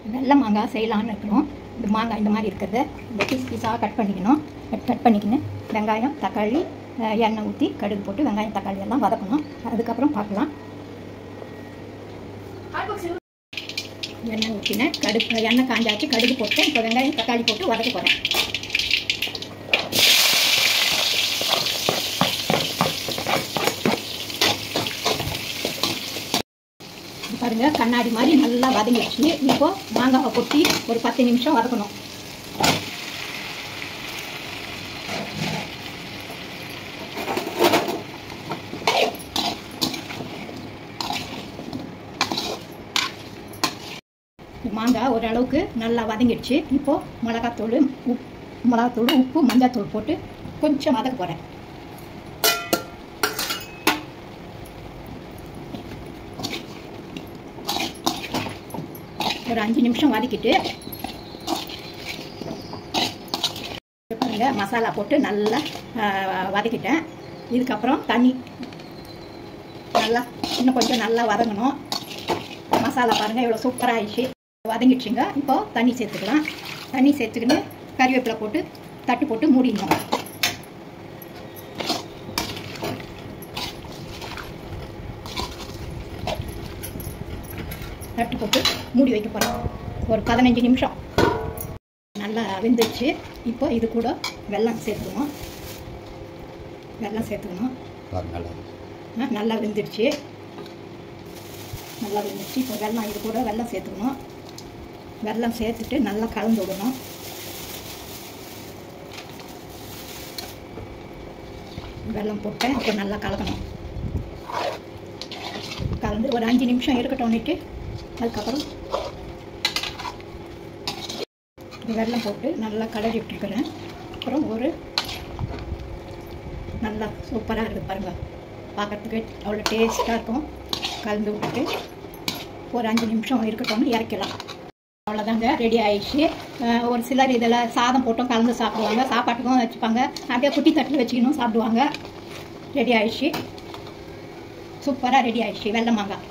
வெள்ளை மாங்காய் செய்யலான்னு இருக்கிறோம் இந்த மாங்காய் இந்த மாதிரி இருக்கிறத இந்த பீஸ் பீஸாக கட் பண்ணிக்கணும் கட் கட் பண்ணிக்கின்னு வெங்காயம் தக்காளி அஹ், எண்ணெய் ஊற்றி கடுகு போட்டு வெங்காயம் தக்காளி எல்லாம் வதக்கணும் அதுக்கப்புறம் பார்க்கலாம் எண்ணெய் ஊற்றினேன் கடுகு எண்ணெய் காஞ்சாச்சு கடுகு போட்டு இப்போ வெங்காயம் தக்காளி போட்டு வதக்க போகிறேன் பாருங்க கண்ணாடி மாதிரி நல்லா வதங்கிடுச்சு இப்போ மாங்காவை கொட்டி ஒரு பத்து நிமிஷம் வதக்கணும் மாங்காய் ஓரளவுக்கு நல்லா வதங்கிடுச்சு இப்போ மிளகாத்தூள் உப் மிளகாத்தூள் உப்பு மஞ்சள்தூள் போட்டு கொஞ்சம் வதக்க போகிறேன் ஒரு அஞ்சு நிமிஷம் வதக்கிட்டு பாருங்க மசாலா போட்டு நல்லா ஆஹ், வதக்கிட்டேன் இதுக்கப்புறம் தண்ணி நல்லா இன்னும் கொஞ்சம் நல்லா வதங்கணும் மசாலா பாருங்கள் இவ்வளோ சூப்பராக ஆயிடுச்சு வதங்கிடுச்சுங்க இப்போ தண்ணி சேர்த்துக்கலாம் தண்ணி சேர்த்துக்கின்னு கறிவேப்பிலை போட்டு தட்டு போட்டு மூடிடணும் தட்டு போட்டு மூடி வைக்க போகிறோம் ஒரு பதினஞ்சு நிமிஷம் நல்லா வெந்துடுச்சு இப்போ இது கூட வெல்லம் சேர்த்துக்கணும் வெல்லம் சேர்த்துக்கணும் பாரு நல்லா இருக்கு. ஆ, நல்லா வெந்துடுச்சு நல்லா வெந்துடுச்சு இப்போ வெல்லம் இது கூட வெல்லம் சேர்த்துக்கணும் வெல்லம் சேர்த்துட்டு நல்லா கலந்து விடணும் வெல்லம் போட்டேன் இப்போ நல்லா கலக்கணும் கலந்து ஒரு அஞ்சு நிமிஷம் இருக்கட்டும்னுட்டு அதுக்கப்புறம் வெல்லம் போட்டு நல்லா கலரி விட்டுருக்கிறேன் அப்புறம் ஒரு நல்லா சூப்பராக இருக்குது பாருங்கள் பார்க்கறதுக்கு அவ்வளோ டேஸ்ட்டாக இருக்கும் கலந்து விட்டுட்டு ஒரு அஞ்சு நிமிஷம் இருக்கட்டும்னு இறக்கலாம் அவ்வளோதாங்க ரெடி ஆயிடுச்சு அஹ் ஒரு சிலர் இதில் சாதம் போட்டும் கலந்து சாப்பிடுவாங்க சாப்பாட்டுக்கும் வச்சுப்பாங்க அப்படியே குட்டி தட்டில் வச்சுக்கணும் சாப்பிடுவாங்க ரெடி ஆயிடுச்சு சூப்பராக ரெடி ஆயிடுச்சு வெள்ளை மாங்காய்